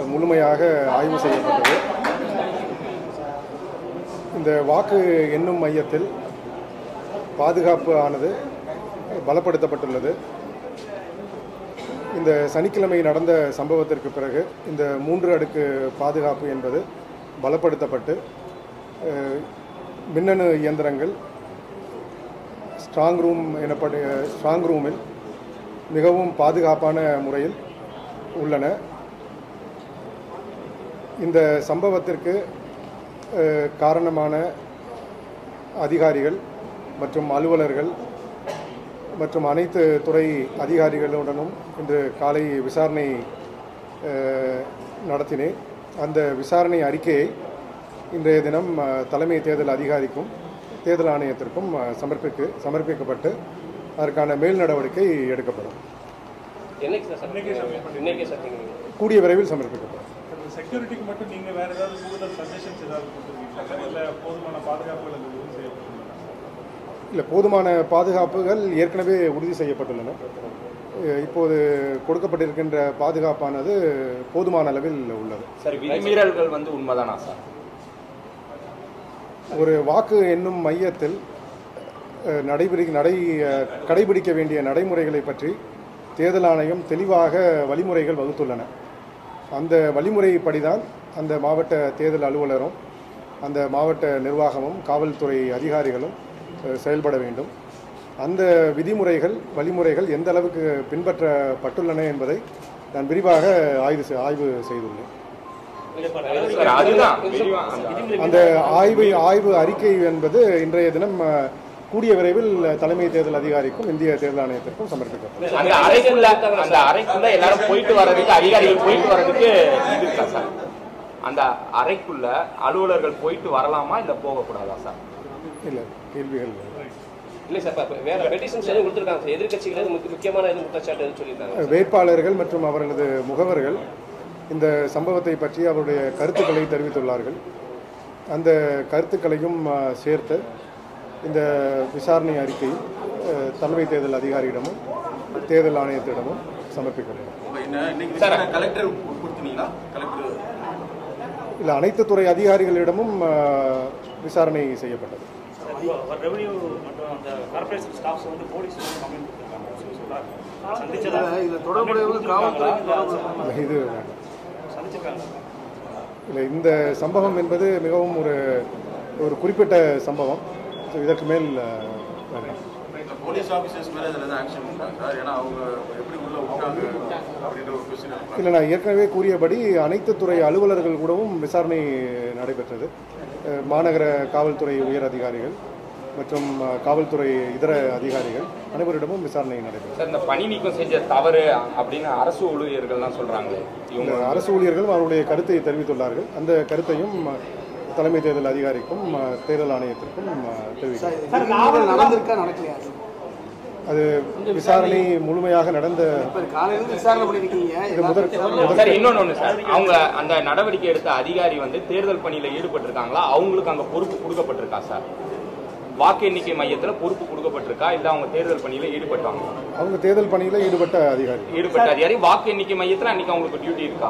முழுமையாக ஆய்வு செய்யப்பட்டது இந்த வாக்கு எண்ணும் மையத்தில் பாதுகாப்பு ஆனது பலப்படுத்தப்பட்டுள்ளது இந்த சனிக்கிழமை நடந்த சம்பவத்திற்கு பிறகு இந்த மூன்று அடுக்கு பாதுகாப்பு என்பது பலப்படுத்தப்பட்டு அஹ், மின்னணு இயந்திரங்கள் ஸ்ட்ராங் ரூம் எனப்படு ஸ்ட்ராங் ரூமில் மிகவும் பாதுகாப்பான முறையில் உள்ளன இந்த சம்பவத்திற்கு அஹ், காரணமான அதிகாரிகள் மற்றும் அலுவலர்கள் மற்றும் அனைத்து துறை அதிகாரிகளுடனும் இன்று காலை விசாரணை அஹ், நடத்தினேன் அந்த விசாரணை அறிக்கையை இன்றைய தினம் அஹ், தலைமை தேர்தல் அதிகாரிக்கும் தேர்தல் ஆணையத்திற்கும் அஹ், சமர்ப்பிக்கு சமர்ப்பிக்கப்பட்டு அதற்கான மேல் நடவடிக்கை எடுக்கப்படும் என்னைக்கு சார் சத்தியம் இன்னைக்கே சத்தியம் கூடிய விரைவில் சமர்ப்பிக்கப்படும் செக்யூரிட்டிக்கு மட்டும் நீங்க வேற ஏதாவது கூடுதல் சஜஷன்ஸ் ஏதாவது கொடுத்துருக்கீங்களா இல்ல போதுமான பாதுகாப்புகள் அது உறுதி செய்யப்பட்டுள்ளதா இல்லை போதுமான பாதுகாப்புகள் ஏற்கனவே உறுதி செய்யப்பட்டுள்ளன அஹ், இப்போது கொடுக்கப்பட்டிருக்கின்ற பாதுகாப்பானது போதுமான அளவில் உள்ளது சார் விதிமீறல்கள் வந்து உண்மைதானா சார் ஒரு வாக்கு எண்ணும் மையத்தில் அஹ், நடைபெறி நடை அஹ், கடைபிடிக்க வேண்டிய நடைமுறைகளை பற்றி தேர்தல் ஆணையம் தெளிவாக வழிமுறைகள் வகுத்துள்ளன அந்த வழிமுறைப்படிதான் அந்த மாவட்ட தேர்தல் அலுவலரும் அந்த மாவட்ட நிர்வாகமும் காவல்துறை அதிகாரிகளும் அஹ், செயல்பட வேண்டும் அந்த விதிமுறைகள் வழிமுறைகள் எந்த அளவுக்கு பின்பற்றப்பட்டுள்ளன என்பதை நான் விரிவாக ஆய்வு செ- ஆய்வு செய்துள்ளேன் சார் அதுதான் விரிவா அந்த- அந்த ஆய்வு ஆய்வு அறிக்கை என்பது இன்றைய தினம் அஹ், கூடிய விரைவில் தலைமை தேர்தல் அதிகாரிக்கும் இந்திய தேர்தல் ஆணையத்திற்கும் சமர்ப்பிக்கப்படும் அந்த அறைக்குள்ள அந்த அறைக்குள்ள எல்லாரும் போயிட்டு வர்றதுக்கு அதிகாரிகள் போயிட்டு வர்றதுக்கு இது இருக்கா சார் அந்த அறைக்குள்ள அலுவலர்கள் போயிட்டு வரலாமா இல்ல போகக்கூடாதா சார் இல்லை கேள்விகள் இல்லை சார் இப்போ வேற பெட்டிஷன்ஸ் எதுவும் கொடுத்துருக்காங்க சார் எதிர்கட்சிகள் முக்கிய முக்கியமான எதுவும் குற்றச்சாட்டு எதுவும் சொல்லியிருக்காங்க வேட்பாளர்கள் மற்றும் அவர்களது முகவர்கள் இந்த சம்பவத்தை பற்றி அவருடைய கருத்துக்களை தெரிவித்துள்ளார்கள் அந்த கருத்துக்களையும் அஹ், சேர்த்து இந்த விசாரணை அறிக்கை அஹ், தலைமை தேர்தல் அதிகாரியிடமும் தேர்தல் ஆணையத்திடமும் சமர்ப்பிக்கப்படும் சார் கலெக்டர் கொடுத்தீங்களா கலெக்டர் இல்லை அனைத்து துறை அதிகாரிகளிடமும் அஹ், விசாரணை செய்யப்பட்டது ரெவன்யூ மற்றும் அந்த கார்பரேஷன் ஸ்டாஃப்ஸ் வந்து போலீஸ் வந்து கம்ப்ளைண்ட் கொடுத்துருக்காங்க சந்திச்சதா இதுல தொடர்புடையவங்க காவல்துறை இல்லை, இது வேண்டாம். சந்திச்சிருக்காங்க இல்லை இந்த சம்பவம் என்பது மிகவும் ஒரு ஒரு குறிப்பிட்ட சம்பவம் ஸோ இதற்கு மேல் அஹ், வேண்டாம் போலீஸ் ஆஃபீஸர்ஸ் மேல இதுல எதாவது ஆக்ஷன் பண்ணுறாங்க சார் ஏன்னா அவங்க எப்படி உள்ள விட்டாங்க அப்படின்ற ஒரு கொஸ்டின் இல்லை நான் ஏற்கனவே கூறியபடி அனைத்து துறை அலுவலர்கள் கூடவும் விசாரணை நடைபெற்றது அஹ், மாநகர காவல்துறை உயர் அதிகாரிகள் மற்றும் அஹ், காவல்துறை இதர அதிகாரிகள் அனைவரிடமும் விசாரணை நடைபெற்றது சார் இந்த பணி நீக்கம் செஞ்ச தவறு அப்படின்னு அரசு ஊழியர்கள்லாம் சொல்றாங்களே இவங்க இந்த அரசு ஊழியர்கள் அவருடைய கருத்தை தெரிவித்துள்ளார்கள் அந்த கருத்தையும் அஹ், தலைமை தேர்தல் அதிகாரிக்கும் அஹ், தேர்தல் ஆணையத்திற்கும் அஹ், தெரிவிக்கிறேன் நடந்திருக்கா நடக்கலையா அது விசாரணை முழுமையாக நடந்த இப்ப காலையில இருந்து விசாரணை பண்ணிருக்கீங்க இது முதற் முதற் சார் இன்னொன்னு ஒண்ணு சார் அவங்க அந்த நடவடிக்கை எடுத்த அதிகாரி வந்து தேர்தல் பணியில ஈடுபட்டிருக்காங்களா அவங்களுக்கு அங்க பொறுப்பு கொடுக்கப்பட்டிருக்கா சார் வாக்கு எண்ணிக்கை மையத்துல பொறுப்பு கொடுக்கப்பட்டிருக்கா இல்ல அவங்க தேர்தல் பணியில ஈடுபட்டாங்க அவங்க தேர்தல் பணியில் ஈடுபட்ட அதிகாரி ஈடுபட்ட அதிகாரி வாக்கு எண்ணிக்கை மையத்துல அன்னைக்கு அவங்களுக்கு டியூட்டி இருக்கா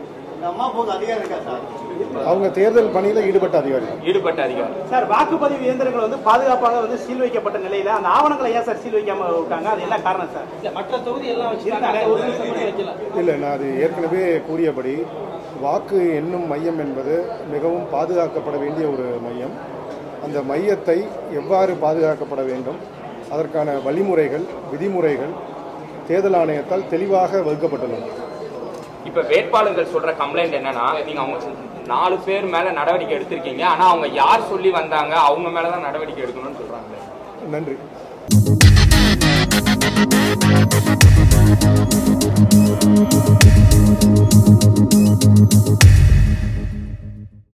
அவங்க தேர்தல் பணியில் ஈடுபட்ட அதிகாரி ஈடுபட்ட அதிகாரி சார் வாக்குப்பதிவு இயந்திரங்கள் வந்து பாதுகாப்பாக வந்து சீல் வைக்கப்பட்ட நிலையில அந்த ஆவணங்களை ஏன் சார் சீல் வைக்காம விட்டாங்க அது என்ன காரணம் சார் மற்ற தொகுதி எல்லாம் வச்சிருக்காங்க இல்லை நான் அது ஏற்கனவே கூறியபடி வாக்கு எண்ணும் மையம் என்பது மிகவும் பாதுகாக்கப்பட வேண்டிய ஒரு மையம் அந்த மையத்தை எவ்வாறு பாதுகாக்கப்பட வேண்டும் அதற்கான வழிமுறைகள் விதிமுறைகள் தேர்தல் ஆணையத்தால் தெளிவாக வகுக்கப்பட்டுள்ளன இப்ப வேட்பாளர்கள் சொல்ற கம்ப்ளைண்ட் என்னன்னா நீங்க அவங்க நாலு பேர் மேல நடவடிக்கை எடுத்திருக்கீங்க ஆனா அவங்க யார் சொல்லி வந்தாங்க அவங்க மேலதான் நடவடிக்கை எடுக்கணும்னு சொல்றாங்க நன்றி